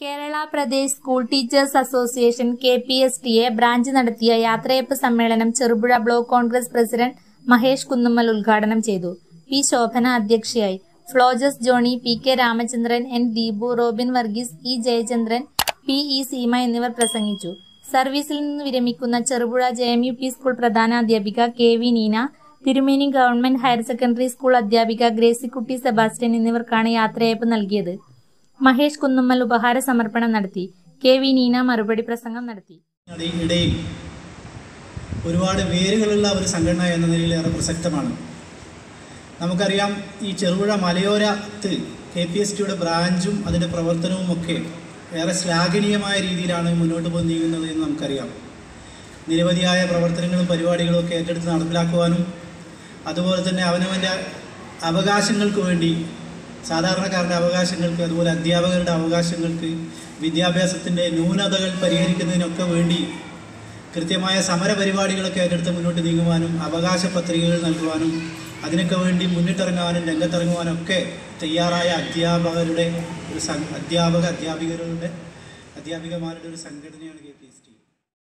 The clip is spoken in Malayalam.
Kerala Pradesh school teachers association K P S T A branch നടത്തിയ യാത്രയപ്പ് സമ്മേളനം ചെറുപുഴ ബ്ലോക്ക് കോൺഗ്രസ് പ്രസിഡന്റ് മഹേഷ് കുന്നുമ്മൽ ഉദ്ഘാടനം ചെയ്തു പി ശോഭന അധ്യക്ഷയായി ഫ്ലോജസ് Johny P K Ramachandran N Deepu Robin Varghese E Jayachandran P E Seema എന്നിവർ പ്രസംഗിച്ചു സർവീസിൽ നിന്ന് വിരമിക്കുന്ന Cherupuzha J M U P school പ്രധാനാധ്യാപിക K V Neena Thirumeni government higher secondary school അധ്യാപിക ഗ്രേസിക്കുട്ടി സെബാസ്റ്റ്യൻ എന്നിവർക്കാണ് യാത്രയയപ്പ് നൽകിയത് മഹേഷ് കുന്നുമ്മൽ ഉപഹാര സമർപ്പണം നടത്തി കെ വി നീന മറുപടി പ്രസംഗം നടത്തി ഇടയിൽ ഒരുപാട് വേരുകളുള്ള ഒരു സംഘടന എന്ന നിലയിൽ ഏറെ പ്രസക്തമാണ് നമുക്കറിയാം ഈ ചെറുപുഴ മലയോരത്ത് കെ പി എസ് ടിയുടെ ബ്രാഞ്ചും അതിൻ്റെ പ്രവർത്തനവും ഒക്കെ ഏറെ ശ്ലാഘനീയമായ രീതിയിലാണ് മുന്നോട്ട് പോയി നീങ്ങുന്നത് എന്ന് നമുക്കറിയാം നിരവധിയായ പ്രവർത്തനങ്ങളും പരിപാടികളും ഒക്കെ ഏറ്റെടുത്ത് നടപ്പിലാക്കുവാനും അതുപോലെ തന്നെ അവനവൻ്റെ അവകാശങ്ങൾക്ക് വേണ്ടി സാധാരണക്കാരുടെ അവകാശങ്ങൾക്ക് അതുപോലെ അധ്യാപകരുടെ അവകാശങ്ങൾക്ക് വിദ്യാഭ്യാസത്തിൻ്റെ ന്യൂനതകൾ പരിഹരിക്കുന്നതിനൊക്കെ വേണ്ടി കൃത്യമായ സമര പരിപാടികളൊക്കെ ഏറ്റെടുത്ത് മുന്നോട്ട് നീങ്ങുവാനും അവകാശ പത്രികകൾ നൽകുവാനും അതിനൊക്കെ വേണ്ടി മുന്നിട്ടിറങ്ങുവാനും രംഗത്തിറങ്ങുവാനും ഒക്കെ തയ്യാറായ അധ്യാപകരുടെ ഒരു സം അധ്യാപക അധ്യാപികരുടെ അധ്യാപികമാരുടെ ഒരു സംഘടനയാണ് കെ പി എസ് ടി